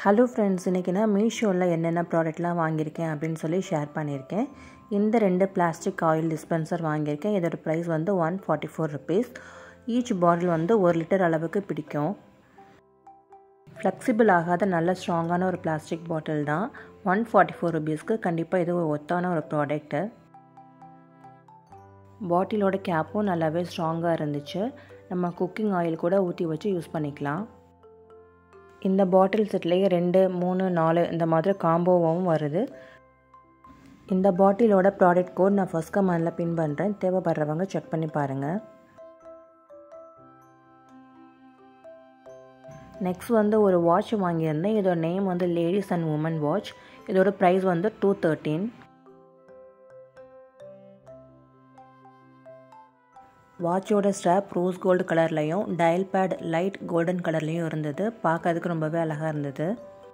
hello friends இன்றைக்கி நான் மீஷோவில் என்னென்ன ப்ராடக்ட்லாம் வாங்கியிருக்கேன் அப்படின்னு சொல்லி ஷேர் பண்ணியிருக்கேன் இந்த ரெண்டு பிளாஸ்டிக் ஆயில் டிஸ்பென்சர் வாங்கியிருக்கேன் இதோட ப்ரைஸ் வந்து one forty four rupees each bottle வந்து ஒரு லிட்டர் அளவுக்கு பிடிக்கும் ஃப்ளெக்சிபிள் ஆகாத நல்ல ஸ்ட்ராங்கான ஒரு பிளாஸ்டிக் பாட்டில் தான் ஒன் ஃபார்ட்டி ஃபோர் ருபீஸ்க்கு கண்டிப்பாக இது ஒரு ஒத்தான ஒரு ப்ராடக்ட்டு பாட்டிலோட கேப்பும் நல்லாவே ஸ்ட்ராங்காக இருந்துச்சு நம்ம குக்கிங் ஆயில் கூட ஊற்றி வச்சு யூஸ் பண்ணிக்கலாம் இந்த பாட்டில் செட்லேயே ரெண்டு மூணு நாலு இந்த மாதிரி காம்போவாகவும் வருது இந்த பாட்டிலோட ப்ராடக்ட் கோட் நான் ஃபஸ்ட் கமெண்டில் பின் பண்ணுறேன் தேவைப்படுறவங்க செக் பண்ணி பாருங்கள் நெக்ஸ்ட் வந்து ஒரு வாட்ச் வாங்கியிருந்தேன் இதோட நேம் வந்து லேடிஸ் அண்ட் உமன் வாட்ச் இதோட ப்ரைஸ் வந்து டூ தேர்ட்டீன் வாட்சோட ஸ்ட்ராப் ரோஸ் கோல்டு கலர்லேயும் டயல் பேட் லைட் கோல்டன் கலர்லேயும் இருந்தது பார்க்கறதுக்கு ரொம்பவே அழகாக இருந்தது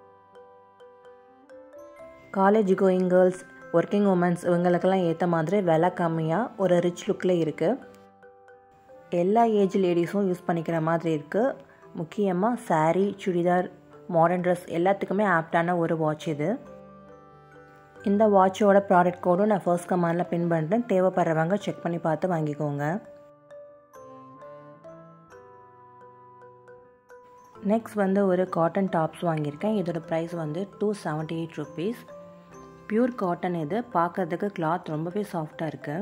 college going girls working womens இவங்களுக்கெல்லாம் ஏற்ற மாதிரி விலை கம்மியாக ஒரு ரிச் லுக்கில் இருக்குது எல்லா ஏஜ் லேடிஸும் யூஸ் பண்ணிக்கிற மாதிரி இருக்குது முக்கியமாக சாரீ சுடிதார் மாடர்ன் ட்ரெஸ் எல்லாத்துக்குமே ஆப்டான ஒரு வாட்ச் இது இந்த வாட்சோட ப்ராடக்ட் கோடும் நான் ஃபர்ஸ்ட் கமாண்டில் பின் பண்ணுறேன் தேவைப்படுறவங்க செக் பண்ணி பார்த்து வாங்கிக்கோங்க நெக்ஸ்ட் வந்து ஒரு காட்டன் டாப்ஸ் வாங்கியிருக்கேன் இதோட ப்ரைஸ் வந்து two seventy eight rupees pure cotton இது பார்க்குறதுக்கு கிளாத் ரொம்பவே சாஃப்டாக இருக்குது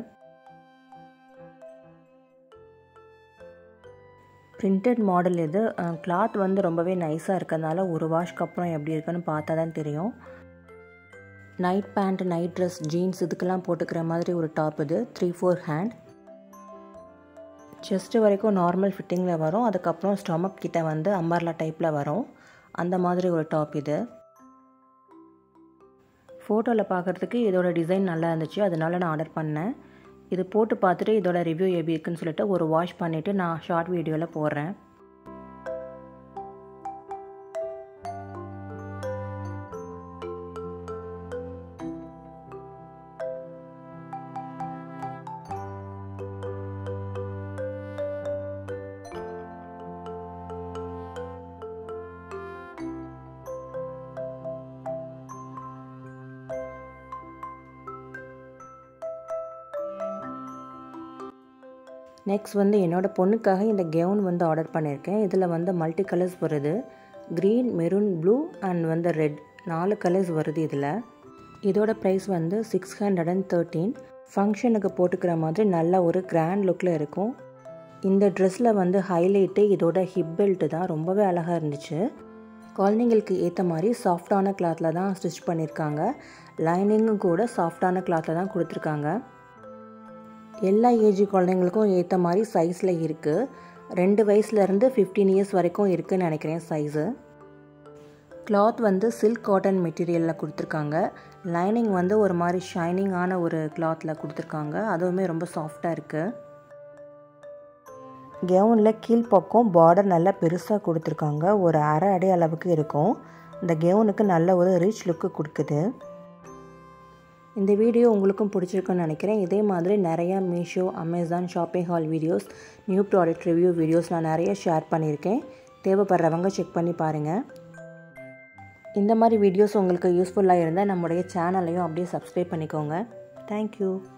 பிரிண்டட் மாடல் இது கிளாத் வந்து ரொம்பவே நைஸாக இருக்கிறதுனால ஒரு வாஷ்க்கு அப்புறம் எப்படி இருக்குன்னு பார்த்தா தான் தெரியும் night pant night dress jeans இதுக்கெல்லாம் போட்டுக்கிற மாதிரி ஒரு டாப் இது த்ரீ ஃபோர் ஹேண்ட் செஸ்ட்டு வரைக்கும் நார்மல் ஃபிட்டிங்கில் வரும் அதுக்கப்புறம் ஸ்டொமக் கிட்ட வந்து அம்பர்லா டைப்பில் வரும் அந்த மாதிரி ஒரு டாப் இது ஃபோட்டோவில் பார்க்குறதுக்கு இதோட டிசைன் நல்லா இருந்துச்சு அதனால நான் ஆர்டர் பண்ணேன் இது போட்டு பார்த்துட்டு இதோட ரிவ்யூ எப்படி இருக்குன்னு சொல்லிட்டு ஒரு வாஷ் பண்ணிவிட்டு நான் ஷார்ட் வீடியோவில் போடுறேன் நெக்ஸ்ட் வந்து என்னோடய பொண்ணுக்காக இந்த கெவுன் வந்து ஆர்டர் பண்ணியிருக்கேன் இதில் வந்து மல்டி கலர்ஸ் வருது க்ரீன் மெரூன் ப்ளூ அண்ட் வந்து ரெட் நாலு கலர்ஸ் வருது இதில் இதோட ப்ரைஸ் வந்து சிக்ஸ் ஹண்ட்ரட் அண்ட் தேர்ட்டீன் ஃபங்க்ஷனுக்கு போட்டுக்கிற மாதிரி நல்ல ஒரு கிராண்ட் லுக்கில் இருக்கும் இந்த ட்ரெஸ்ஸில் வந்து ஹைலைட்டு இதோட ஹிப் பெல்ட்டு தான் ரொம்பவே அழகாக இருந்துச்சு குழந்தைங்களுக்கு ஏற்ற மாதிரி சாஃப்டான கிளாத்தில் தான் ஸ்டிச் பண்ணியிருக்காங்க லைனிங்கும் கூட சாஃப்டான கிளாத்தில் தான் கொடுத்துருக்காங்க எல்லா ஏஜ் குழந்தைங்களுக்கும் ஏற்ற மாதிரி சைஸில் இருக்குது ரெண்டு வயசுலேருந்து ஃபிஃப்டீன் இயர்ஸ் வரைக்கும் இருக்குதுன்னு நினைக்கிறேன் சைஸு கிளாத் வந்து சில்க் காட்டன் மெட்டீரியலில் கொடுத்துருக்காங்க லைனிங் வந்து ஒரு மாதிரி ஷைனிங்கான ஒரு கிளாத்தில் கொடுத்துருக்காங்க அதுவுமே ரொம்ப சாஃப்டாக இருக்குது கெவுனில் கீழ்ப்பக்கம் பார்டர் நல்லா பெருசாக கொடுத்துருக்காங்க ஒரு அரை அடி அளவுக்கு இருக்கும் இந்த கெவுனுக்கு நல்ல ஒரு ரிச் லுக்கு கொடுக்குது இந்த வீடியோ உங்களுக்கும் பிடிச்சிருக்குன்னு நினைக்கிறேன் இதே மாதிரி நிறையா Meesho Amazon shopping haul videos new product review videos நான் நிறைய ஷேர் பண்ணியிருக்கேன் தேவைப்படுறவங்க செக் பண்ணி பாருங்கள் இந்த மாதிரி வீடியோஸ் உங்களுக்கு யூஸ்ஃபுல்லாக இருந்தால் நம்முடைய சேனலையும் அப்படியே சப்ஸ்கிரைப் பண்ணிக்கோங்க தேங்க்யூ